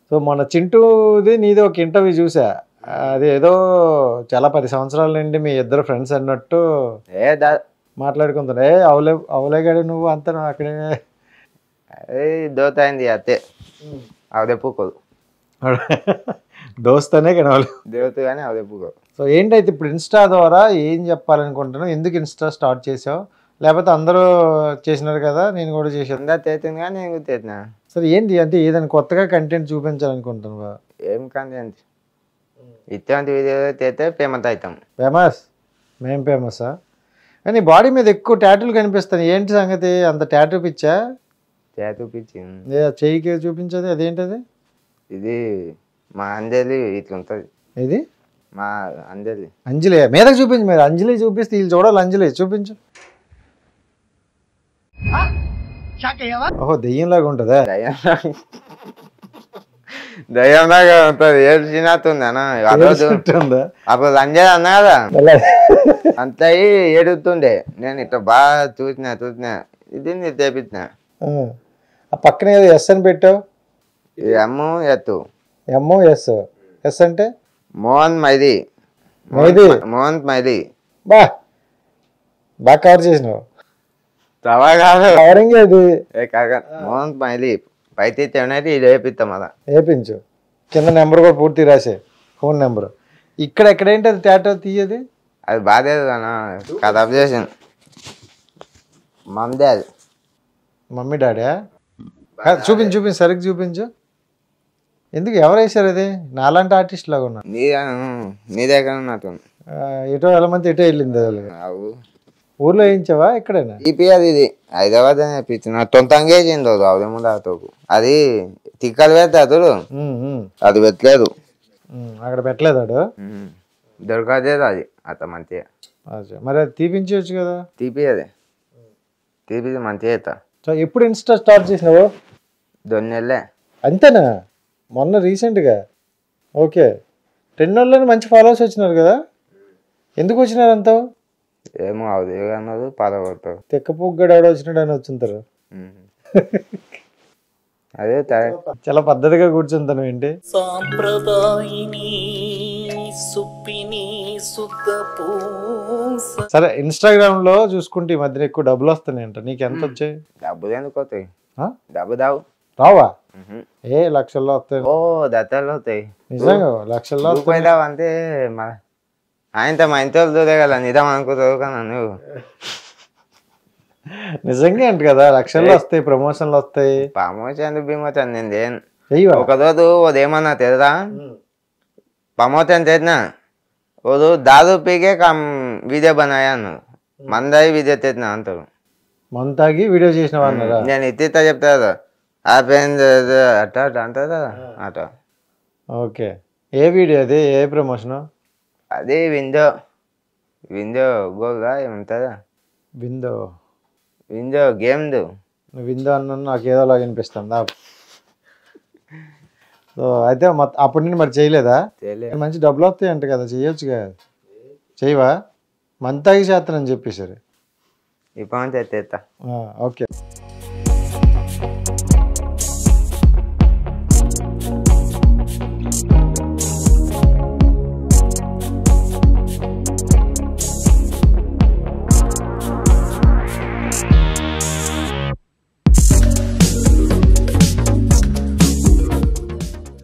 So మన చింటూది నీది ఒక ఇంటర్వ్యూ చూసా అది ఏదో చాలా పది సంవత్సరాల నుండి మీ ఇద్దరు ఫ్రెండ్స్ అన్నట్టు ఏ దా మాట్లాడుకుంటారు ఏ అవలే అవలేగాడు నువ్వు అంతా నువ్వు అక్కడే ఏ దోత అయింది అత్తే అవదే పూకోదు దోస్తనే కనవాలి దేవత కానీ అవదే పూకోదు సో ఏంటైతే ఇప్పుడు ఇన్స్టా ద్వారా ఏం చెప్పాలనుకుంటున్నావు ఎందుకు ఇన్స్టా స్టార్ట్ చేసావు లేకపోతే అందరూ చేసినారు కదా నేను కూడా చేశాను అందరు తేతుంది కానీ నేను కూడా తేతినా సరే ఏంటి అంటే ఏదైనా కొత్తగా కంటెంట్ చూపించాలనుకుంటున్నావా ఏం కానీ అంత ఇటువంటి వీడియో తేతే పేమెంట్ అవుతాం ఫేమస్ మేం ఫేమసా కానీ బాడీ మీద ఎక్కువ టాటూలు కనిపిస్తాయి ఏంటి సంగతి అంత టాటూ పిచ్చా తే చూపించి ఏ చెయ్యికి చూపించదు అదేంటది ఇది మా అంజలి ఇట్లా ఉంటుంది ఇది మా అంజలి అంజలి మీదకి చూపించు మీరు అంజలి చూపిస్తే వీళ్ళు చూడాలి అంజలి చూపించు ఓహో దెయ్యంలాగా ఉంటుందా దయ్యం దయ్యంలాగా ఉంటుంది ఏడ్చినట్టుంది అన్న ఆ రోజు ఉంటుందా అప్పుడు అంజలి అన్నా కదా అంత అయ్యి ఏడుతుండే నేను ఇట్లా బాగా చూసిన చూసిన ఇది నేను తెప్పించిన ఆ. ఆ పక్కన ఏదో ఎస్ అని పెట్టావు ఇది అమ్ము ఎత్తు ఎంఓ ఎస్ ఎస్ అంటే మోహన్ మైది మైది. మోహన్ మైది బా బాగా కవర్ చేసినావు తవా కాదు కవరింగ్ అది ఏ కాక మోహన్ మైది పైతే తెవనైతే ఇది వేపిస్తాం అలా వేపించు కింద నెంబర్ కూడా పూర్తి రాసే ఫోన్ నెంబర్ ఇక్కడ ఎక్కడేంటి అది టాటో తీయది అది బాధేది అన్న కథ చేసాను మమ్మదే అది మమ్మీ డాడీ చూపించు చూపించు సరిగ్గా చూపించు ఎందుకు ఎవరు వేసారు అది నాలాంటి ఆర్టిస్ట్ లాగా ఉన్నా నీ నీ దగ్గర ఉన్నట్టు ఆ, ఎటో వెళ్ళమంది ఎటో వెళ్ళింది అది అవు ఊర్లో వేయించావా ఎక్కడైనా ఈపీ అది ఇది హైదరాబాద్ అని చెప్పించిన తొంతంగా వేసింది అది అవదే ముందు అతోకు అది తిక్కలు పెడతా అతడు ఉమ్, ఉమ్, అది పెట్టలేదు ఉమ్, అక్కడ పెట్టలేదాడు ఉమ్. దొరకలేదు అది అత మంచిగా అచ్చా. మరి అది తీపించవచ్చు కదా తీపి అది తీపి మంచిగా అవుతా సో ఎప్పుడు ఇన్స్టా స్టార్ట్ చేసినావు దొన్ని నెలలే అంతేనా మొన్న రీసెంట్గా ఓకే టెన్ నెలలని మంచి ఫాలోవర్స్ వచ్చినారు కదా ఎందుకు వచ్చినారు అంత ఏమో అవుదే అన్నది పదకొడతావు తెక్క పుగ్గడు ఎవడో వచ్చినాడు అని వచ్చింటారు అదే త- చాలా పద్ధతిగా కూర్చుంటాను ఏంటి సాంప్రదాయిని సుప్పిని శుద్ధ పూస సరే ఇన్స్టాగ్రామ్ లో చూసుకుంటే ఈ మధ్యన ఎక్కువ డబ్బులు వస్తున్నాయి అంట నీకు ఎంత వచ్చాయి డబ్బులు ఎందుకు అవుతాయి ఆ? డబ్బు దావు రావా ఉహు. ఏ లక్షల్లో వస్తాయి ఓ దత్తలు అవుతాయి నిజంగా లక్షల్లో వస్తాయి రూపాయి దావు అంటే మా ఆయనతో మా ఇంట్లో దూరే కదా నిజం అనుకుంటావు కదా నువ్వు నిజంగా అంట కదా లక్షల్లో వస్తాయి ప్రమోషన్లు వస్తాయి ప్రమోషన్ బిమోషన్ నేను చేయను చెయ్యవా ఒక రోజు ఉదయమన్నా తెలుదా ప్రమోషన్ చేసిన రోజు దాదు పీకే కమ్ వీడియో బనాయాను మందాయి వీడియో తెచ్చిన అంటారు మన తాగి వీడియో చేసినవా అన్నారా నేను ఇత్తిత చెప్తా కదా ఆ పెన్ అట్ట అట్ట అంటారు కదా అట ఓకే ఏ వీడియో అది ఏ ప్రమోషన్ అది విండో విండో గోల్గా ఏముంటుందా విందో విండో గేమ్దు నువ్వు విందో అన్న నాకు ఏదో లాగా అనిపిస్తుంది సో అయితే మొత్తం అప్పటి నుండి మరి చేయలేదా తెలియదు మంచి డబ్బులు వస్తాయి అంట కదా చెయ్యొచ్చుగా చేయవా మంతాగి చేస్తానని చెప్పేసరి ఇప్పుడు తెస్తా ఓకే